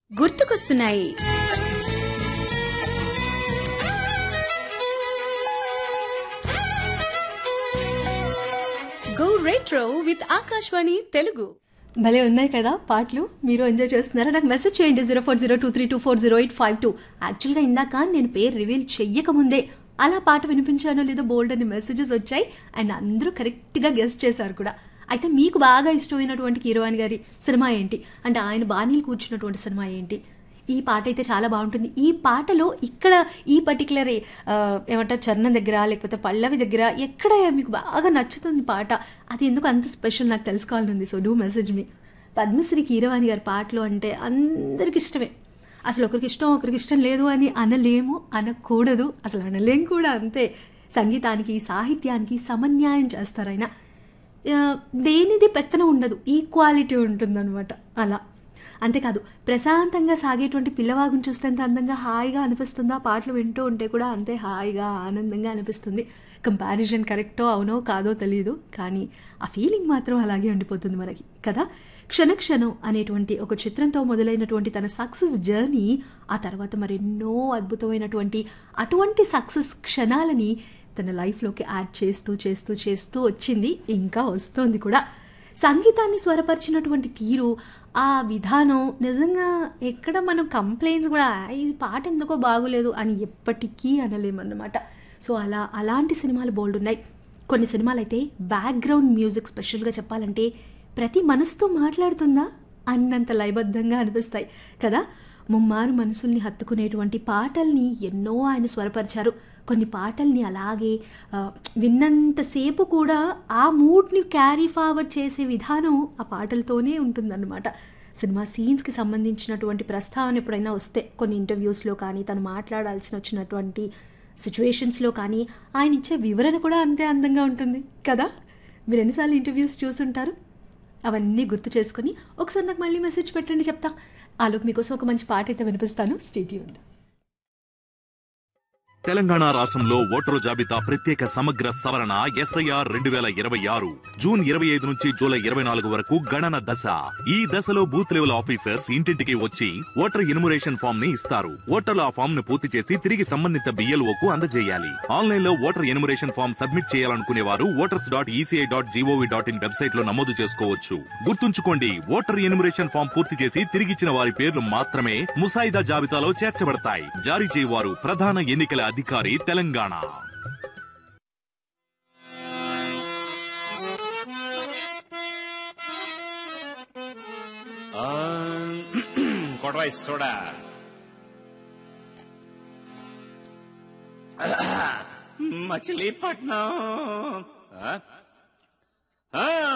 గుర్తుకొస్తున్నాయి go retro with Akashvani Telugu భలే ఉన్నాయి కదా పాటలు మీరు ఎంజాయ్ చేస్తున్నారా నాకు మెసేజ్ చేయండి zero four zero two three two four zero eight five two యాక్చువల్గా ఇందాక నేను పేరు రివీల్ చెయ్యకముందే అలా పాట వినిపించానో లేదో బోల్డ్ అని మెసేజెస్ వచ్చాయి అండ్ అందరూ కరెక్ట్గా గెస్ట్ చేశారు కూడా అయితే మీకు బాగా ఇష్టమైనటువంటి హీరోయిన్ గారి సినిమా ఏంటి అంటే ఆయన బాణీలు కూర్చున్నటువంటి సినిమా ఏంటి ఈ పాట అయితే చాలా బాగుంటుంది ఈ పాటలో ఇక్కడ ఈ పర్టికులర్ ఏమంటారు చరణం దగ్గర లేకపోతే పల్లవి దగ్గర ఎక్కడ మీకు బాగా నచ్చుతుంది పాట అది ఎందుకు అంత స్పెషల్ నాకు తెలుసుకోవాలని ఉంది so do message me Padmashri Keeravani గారి పాటలు అంటే అందరికి ఇష్టమే అసలు ఒకరికి ఇష్టం ఒకరికి ఇష్టం లేదు అని అనలేము అనకూడదు అసలు అనలేం కూడా అంతే సంగీతానికి సాహిత్యానికి సమన్యాయం చేస్తారు ఆయన ఆ, దేనిది పెత్తనం ఉండదు ఈక్వాలిటీ ఉంటుందన్నమాట అలా అంతేకాదు ప్రశాంతంగా సాగేటువంటి పిల్లవాగుని చూస్తే ఎంత అందంగా హాయిగా అనిపిస్తుందో ఆ పాటలు వింటూ ఉంటే కూడా అంతే హాయిగా ఆనందంగా అనిపిస్తుంది కంపారిజన్ కరెక్టో అవునో కాదో తెలియదు కానీ ఆ ఫీలింగ్ మాత్రం అలాగే ఉండిపోతుంది మనకి కదా క్షణక్షణం అనేటువంటి ఒక చిత్రంతో మొదలైనటువంటి తన సక్సెస్ జర్నీ ఆ తర్వాత మరెన్నో అద్భుతమైనటువంటి అటువంటి సక్సెస్ క్షణాలని తన లైఫ్లోకి యాడ్ చేస్తూ చేస్తూ చేస్తూ వచ్చింది ఇంకా వస్తోంది కూడా సంగీతాన్ని స్వరపరిచినటువంటి తీరు ఆ విధానం నిజంగా ఎక్కడ మనం కంప్లైంట్స్ కూడా "ఆ, ఈ పాట ఎందుకో బాగోలేదు అని ఎప్పటికీ అనలేమన్నమాట సో అలా అలాంటి సినిమాలు బోల్డ్ ఉన్నాయి కొన్ని సినిమాలు అయితే బ్యాక్గ్రౌండ్ మ్యూజిక్ స్పెషల్గా చెప్పాలంటే ప్రతి మనసుతో మాట్లాడుతుందా అన్నంత లయబద్ధంగా అనిపిస్తాయి కదా ముమ్మారు మనసుల్ని హత్తుకునేటువంటి పాటల్ని ఎన్నో ఆయన స్వరపరిచారు కొన్ని పాటల్ని అలాగే ఆ, విన్నంతసేపు కూడా ఆ మూడ్ని క్యారీ ఫార్వర్డ్ చేసే విధానం ఆ పాటలతోనే ఉంటుందన్నమాట సినిమా సీన్స్కి సంబంధించినటువంటి ప్రస్తావన ఎప్పుడైనా వస్తే కొన్ని ఇంటర్వ్యూస్లో కానీ తను మాట్లాడాల్సిన వచ్చినటువంటి సిచ్యువేషన్స్లో కానీ ఆయన ఇచ్చే వివరణ కూడా అంతే అందంగా ఉంటుంది కదా మీరు ఎన్నిసార్లు ఇంటర్వ్యూస్ చూసుంటారు అవన్నీ గుర్తు చేసుకొని ఒకసారి నాకు మళ్ళీ మెసేజ్ పెట్టండి చెప్తా ఆలోపు మీకోసం ఒక మంచి పాట అయితే వినిపిస్తాను స్టేట్యూన్ తెలంగాణ రాష్ట్రంలో ఓటరు జాబితా ప్రత్యేక సమగ్ర సవరణ ఎస్ఐఆర్ రెండు వేల ఇరవై ఆరు జూన్ ఇరవై ఐదు నుంచి జూలై ఇరవై నాలుగు వరకు గణన దశ ఈ దశలో బూత్ లెవెల్ ఆఫీసర్స్ ఇంటింటికి వచ్చి ఓటర్ ఇనుమరేషన్ ఫామ్ ని ఇస్తారు ఓటర్లు ఆ ఫామ్ ను పూర్తి చేసి తిరిగి సంబంధిత బిఎల్ఓ కు అందజేయాలి ఆన్లైన్ లో ఓటర్ ఎనుమరేషన్ ఫామ్ సబ్మిట్ చేయాలనుకునే వారు voters dot ECI dot GOV dot in website లో నమోదు చేసుకోవచ్చు గుర్తుంచుకోండి ఓటర్ ఎనుమరేషన్ ఫామ్ పూర్తి చేసి తిరిగిచ్చిన వారి పేర్లు మాత్రమే ముసాయిదా జాబితాలో చేర్చబడతాయి జారీ చేయవారు ప్రధాన ఎన్నికల అధికారి తెలంగాణ కొడవై సోడా మచిలీపట్నం ఆ? ఆ,